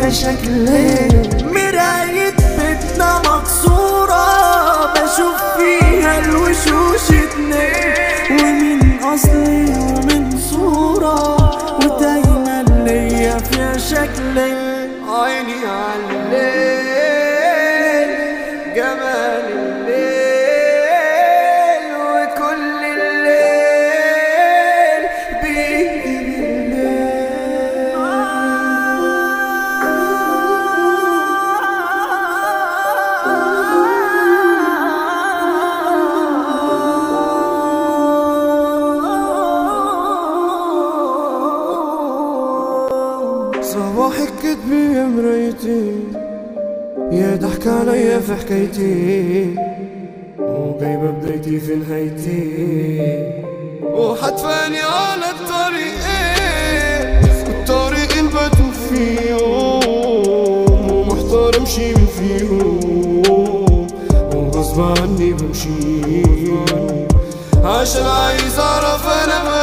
فيها شكلين مراية بيتنا مكسورة بشوف فيها الوشوش اتنين ومن أصلي ومن صورة ودايما ليا فيها شكلين عيني على الليل جمال الليل وكل الليل بيجي بالليل صباحك كتبي يا مرايتي يا ضحك عليا في حكايتي وجايبة بدايتي في نهايتي وحتفاني على الطريقين الطريقين بتوه فيهم ومحتار امشي من فيهم وغصب عني بمشي عشان عايز اعرف انا